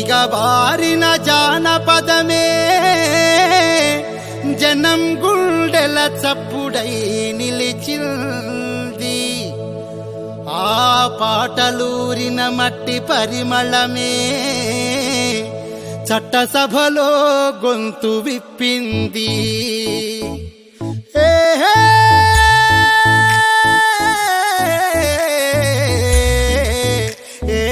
దిగబారిన జానపదమే జనం గుండెల చప్పుడై నిలిచింది ఆ పాటలూరిన మట్టి పరిమళమే చట్టసభలో గొంతు విప్పింది ఏ హే! ఏ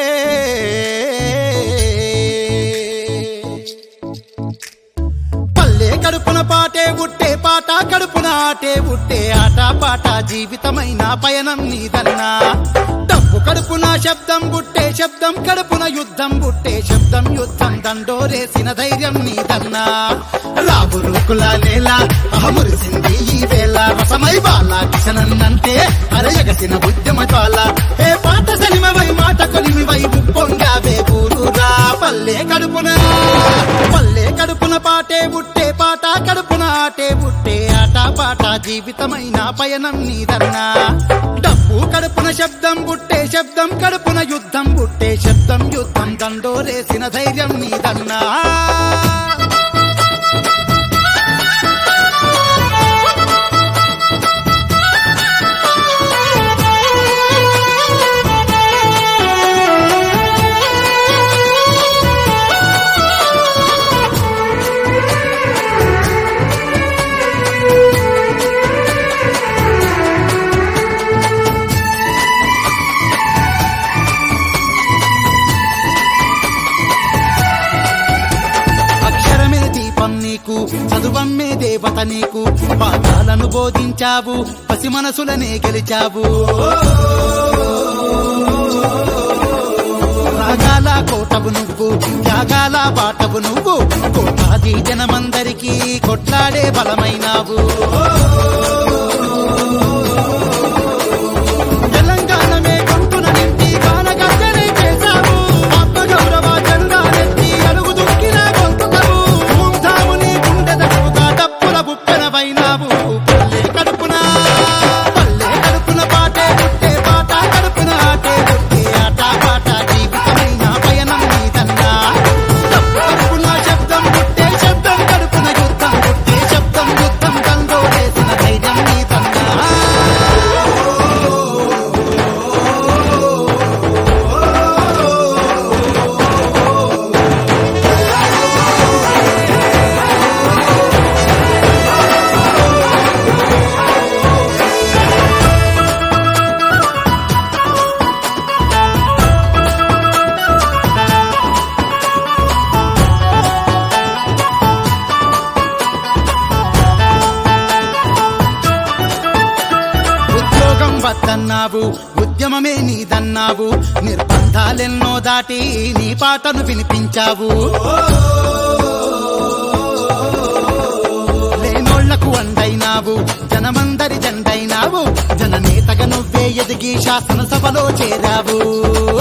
పల్లె కడుపున పాటే ఉట్టే పాట కడుపున ఆటే ఉట్టే ఆట పాట జీవితమైన పయనం నీదన్నా డబ్బు కడుపున శబ్దం బుట్టే శబ్దం కడుపున యుద్ధం బుట్టే శబ్దం యుద్ధం దండోరేసిన ధైర్యం నీదన్నా రాబు రూకుల నేల అహమురిసింది ఈ వేళ రసమై బాల కిషనన్నంటే అరయగసిన ఉద్యమ జ్వాల ఏ పాట సలిమవై మాట కొలిమివై ఉప్పొంగావే ఊరురా పల్లె కడుపున పల్లె కడుపున పాటే బుట్టే పాట కడుపున ఆటే బుట్టే ఆట పాట జీవితమైన పయనం నీదన్నా డబ్బు కడుపున శబ్దం బుట్టే శబ్దం కడుపున యుద్ధం బుట్టే శబ్దం యుద్ధం దండోరేసిన ధైర్యం నీదన్నా అక్షరమే దీపం నీకు చదువమ్మే దేవత నీకు పాఠాలను బోధించావు పసి మనసులనే గెలిచావు రాగాల కోటవు నువ్వు త్యాగాల బాటవు నువ్వు కోటాది జనమందరికీ కొట్లాడే బలమైనావు తెలంగాణమే గొంతున నింపి గానగర్జనే చేశావు. ఆత్మగౌరవ జెండానెత్తి అడుగు దుక్కిన గొంతుకవు. ధూమ్ధాముని గుండె దడువుగా డప్పుల బుప్పెనవైనావు. పల్లె కడుపున, పల్లె కడుపున పాటే పుట్టే పాట కడుపున ఆటే పుట్టే ఆట పాట జీవితమైన పయనం నీదన్నా. డప్పు కడుపున శబ్దం పుట్టే శబ్దం కడుపున యుద్ధం పుట్టే శబ్దం యుద్ధం దండోరేసిన ధైర్యం నీదన్నా. ఉద్యోగం వద్దన్నావు ఉద్యమమే నీదన్నావు నిర్బంధాలెన్నో దాటి నీ పాటను వినిపించావు లేనోళ్లకు అండైనావు జనమందరి జెండైనావు జననేతగా నువ్వే ఎదిగి శాసనసభలో చేరావు